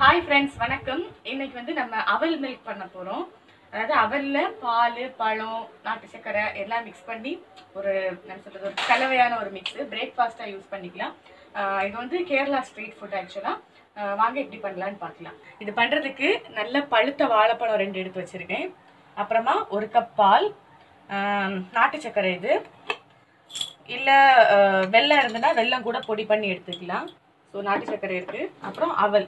hi friends வணக்கம் இன்னைக்கு வந்து நம்ம அவல் மில்க் பண்ண போறோம் அதாவது அவல்ல பால் பழம் நாட்டு சக்கரை எல்லாம் மிக்ஸ் பண்ணி ஒரு என்ன சொல்றது ஒரு கலவையான ஒரு மிக்ஸ் பிரேக்ஃபாஸ்டா யூஸ் பண்ணிக்கலாம் ஆஹ் இது வந்து கேரளா ஸ்ட்ரீட் ஃபுட் ஆக்சுவலா வாங்க எப்படி பண்ணலாம்னு பார்க்கலாம் இது பண்றதுக்கு நல்ல பழுத்த வாழைப்பழம் ரெண்டு எடுத்து வச்சிருக்கேன் அப்புறமா ஒரு கப் பால் ஆஹ் நாட்டு சக்கரை இது இல்ல அஹ், வெல்லம் இருந்ததுன்னா வெல்லம் கூட பொடி பண்ணி எடுத்துக்கலாம் ஸோ நாட்டு சர்க்கரை இருக்கு அப்புறம் அவல்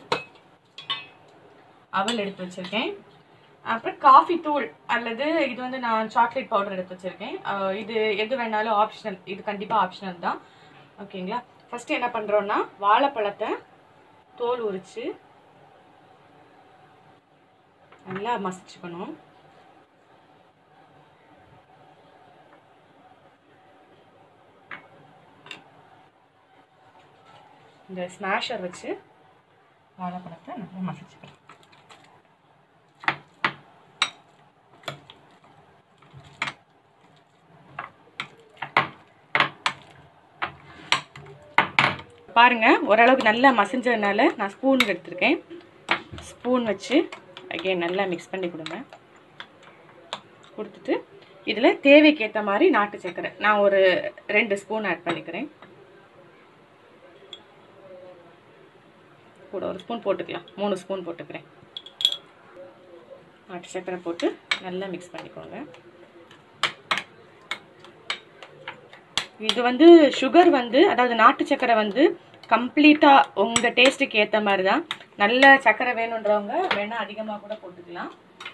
அவல் எடுத்து வச்சிருக்கேன் அப்புறம் காஃபி தூள் அல்லது இது வந்து நான் சாக்லேட் பவுடர் எடுத்து வச்சிருக்கேன் அஹ், இது எது வேணாலும் ஆப்ஷனல் இது கண்டிப்பா ஆப்ஷனல் தான் ஓகேங்களா ஃபர்ஸ்ட் என்ன பண்றோம்னா வாழைப்பழத்தை தோல் உரிச்சு நல்லா மசிச்சுக்கணும் இந்த ஸ்மாஷர் வச்சு வாழைப்பழத்தை நல்லா மசிச்சுக்கிறேன் பாருங்க ஓரளவுக்கு நல்லா மசிஞ்சதுனால நான் ஸ்பூன் எடுத்திருக்கேன் ஸ்பூன் வச்சு அகைன் நல்லா மிக்ஸ் பண்ணி கொடுங்க கொடுத்துட்டு இதில் தேவைக்கு ஏற்ற மாதிரி நாட்டு சர்க்கரை நான் ஒரு ரெண்டு ஸ்பூன் ஆட் பண்ணிக்கிறேன் கூட ஒரு ஸ்பூன் போட்டுக்கலாம் மூணு ஸ்பூன் போட்டுக்கிறேன் நாட்டு சர்க்கரை போட்டு நல்லா மிக்ஸ் பண்ணிக்கோங்க இது வந்து சுகர் வந்து அதாவது நாட்டு சர்க்கரை வந்து கம்ப்ளீட்டா உங்க டேஸ்ட்டுக்கு ஏத்த மாதிரி தான் நல்ல சர்க்கரை வேணுன்றவங்க வேணா அதிகமா கூட போட்டுக்கலாம்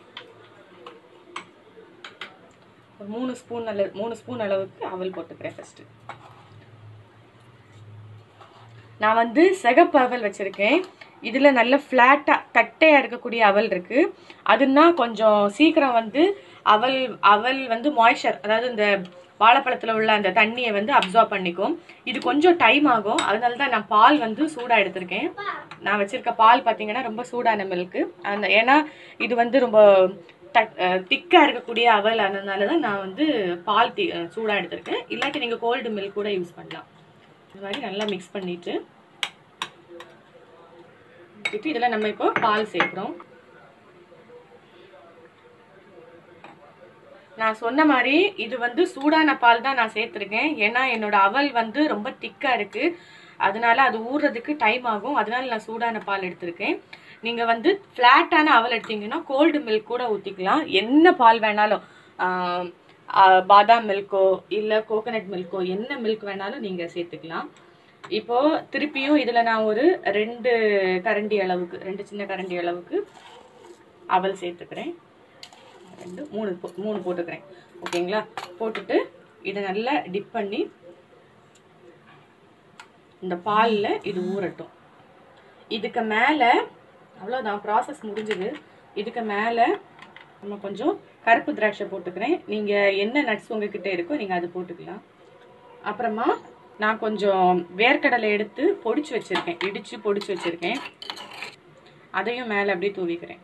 ஒரு மூணு ஸ்பூன் அளவு மூணு ஸ்பூன் அளவுக்கு அவல் போட்டுக்கிறேன் ஃபர்ஸ்ட் நான் வந்து சிகப்பு அவல் வச்சிருக்கேன் இதுல நல்ல ஃபிளாட்டா தட்டையா இருக்கக்கூடிய அவல் இருக்கு அதுனா கொஞ்சம் சீக்கிரம் வந்து அவல் அவல் வந்து மாய்ச்சர் அதாவது இந்த வாழைப்பழத்துல உள்ள அந்த தண்ணியை வந்து அப்சார்ப் பண்ணிக்கும் இது கொஞ்சம் டைம் ஆகும் அதனால தான் நான் பால் வந்து சூடா எடுத்திருக்கேன் நான் வச்சிருக்க பால் பாத்தீங்கன்னா ரொம்ப சூடான மில்க் அந்த ஏன்னா இது வந்து ரொம்ப திக்கா இருக்கக்கூடிய அவல் அதனால தான் நான் வந்து பால் தி அஹ் சூடா எடுத்திருக்கேன் இல்லாட்டி நீங்க கோல்டு மில்க் கூட யூஸ் பண்ணலாம் இது மாதிரி நல்லா மிக்ஸ் பண்ணிட்டு இப்போ இதில் நம்ம இப்போ பால் சேர்க்குறோம் நான் சொன்ன மாதிரி இது வந்து சூடான பால் தான் நான் சேர்த்துருக்கேன் ஏன்னா என்னோட அவல் வந்து ரொம்ப திக்கா இருக்கு அதனால அது ஊறுறதுக்கு டைம் ஆகும் அதனால நான் சூடான பால் எடுத்திருக்கேன் நீங்க வந்து ஃபிளாட்டான அவல் எடுத்தீங்கன்னா கோல்டு மில்க் கூட ஊத்திக்கலாம் என்ன பால் வேணாலும் ஆஹ் ஆஹ் பாதாம் மில்க்கோ இல்ல கோகனட் மில்க்கோ என்ன மில்க் வேணாலும் நீங்க சேர்த்துக்கலாம் இப்போ திருப்பியும் இதுல நான் ஒரு ரெண்டு கரண்டி அளவுக்கு ரெண்டு சின்ன கரண்டி அளவுக்கு அவல் சேர்த்துக்கிறேன் ரெண்டு மூணு போ- மூணு போட்டுக்கிறேன் ஓகேங்களா போட்டுட்டு இதை நல்லா டிப் பண்ணி இந்த பால்ல இது ஊறட்டும் இதுக்கு மேல அவ்வளோதான் ப்ராசஸ் முடிஞ்சது இதுக்கு மேல நம்ம கொஞ்சம் கருப்பு திராட்சை போட்டுக்கிறேன் நீங்க என்ன நட்ஸ் உங்ககிட்ட இருக்கோ நீங்க அது போட்டுக்கலாம் அப்புறமா நான் கொஞ்சம் வேர்க்கடலை எடுத்து பொடிச்சு வச்சிருக்கேன் இடிச்சு பொடிச்சு வச்சிருக்கேன் அதையும் மேல அப்படியே தூவிக்கிறேன்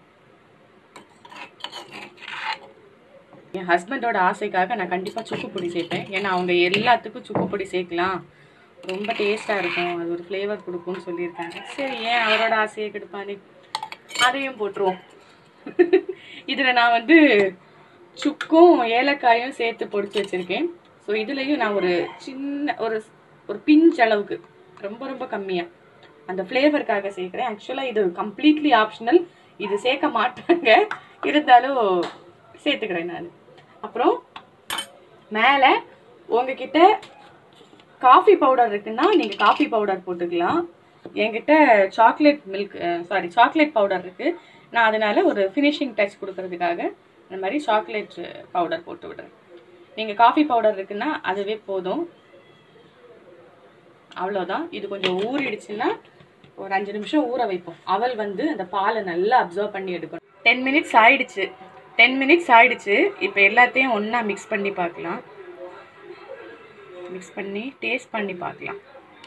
என் ஹஸ்பண்டோட ஆசைக்காக நான் கண்டிப்பா சுக்கு பொடி சேர்ப்பேன் ஏன்னா அவங்க எல்லாத்துக்கும் சுக்கு பொடி சேர்க்கலாம் ரொம்ப டேஸ்டா இருக்கும் அது ஒரு ஃப்ளேவர் கொடுக்கும்னு சொல்லியிருக்காங்க சரி ஏன் அவரோட ஆசையை கெடுப்பானே அதையும் போட்டுருவோம் இதுல நான் வந்து சுக்கும் ஏலக்காயும் சேர்த்து பொடிச்சு வச்சிருக்கேன் ஸோ இதுலயும் நான் ஒரு சின்ன ஒரு ஒரு பிஞ்ச் அளவுக்கு ரொம்ப ரொம்ப கம்மியா அந்த ஃப்ளேவருக்காக சேர்க்கிறேன் ஆக்சுவலா இது கம்ப்ளீட்லி ஆப்ஷனல் இது சேர்க்க மாட்டாங்க இருந்தாலும் சேர்த்துக்கிறேன் நான் அப்புறம் மேல உங்ககிட்ட காஃபி பவுடர் இருக்குன்னா நீங்க காஃபி பவுடர் போட்டுக்கலாம் என்கிட்ட chocolate milk sorry chocolate powder இருக்கு நான் அதனால ஒரு ஃபினிஷிங் டச் கொடுக்கறதுக்காக இந்த மாதிரி சாக்லேட் பவுடர் போட்டு விடுறேன் நீங்க காஃபி பவுடர் இருக்குன்னா அதுவே போதும் அவ்வளோதான் இது கொஞ்சம் ஊறிடுச்சுன்னா ஒரு அஞ்சு நிமிஷம் ஊற வைப்போம் அவல் வந்து அந்த பாலை நல்லா அப்சர்வ் பண்ணி எடுக்கணும் டென் மினிட்ஸ் ஆயிடுச்சு டென் மினிட்ஸ் ஆயிடுச்சு இப்போ எல்லாத்தையும் ஒண்ணா மிக்ஸ் பண்ணி பார்க்கலாம் மிக்ஸ் பண்ணி டேஸ்ட் பண்ணி பார்க்கலாம்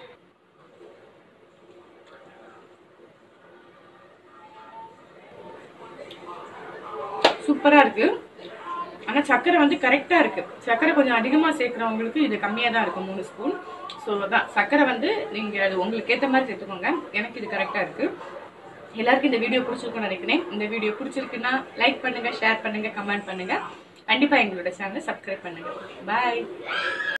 சூப்பரா இருக்கு ஆனா சக்கரை வந்து கரெக்டா இருக்கு சக்கரை கொஞ்சம் அதிகமா சேர்க்கறவங்களுக்கு இது கம்மியா தான் இருக்கும் மூணு ஸ்பூன் ஸோ அதான் சக்கரை வந்து நீங்க அது உங்களுக்கு ஏத்த மாதிரி சேர்த்துக்கோங்க எனக்கு இது கரெக்டா இருக்கு எல்லாருக்கும் இந்த வீடியோ பிடிச்சிருக்கும்னு நினைக்கிறேன் இந்த வீடியோ பிடிச்சிருக்குன்னா லைக் பண்ணுங்க ஷேர் பண்ணுங்க கமெண்ட் பண்ணுங்க கண்டிப்பா எங்களோட சேனலை சப்ஸ்கிரைப் பண்ணுங்க பாய்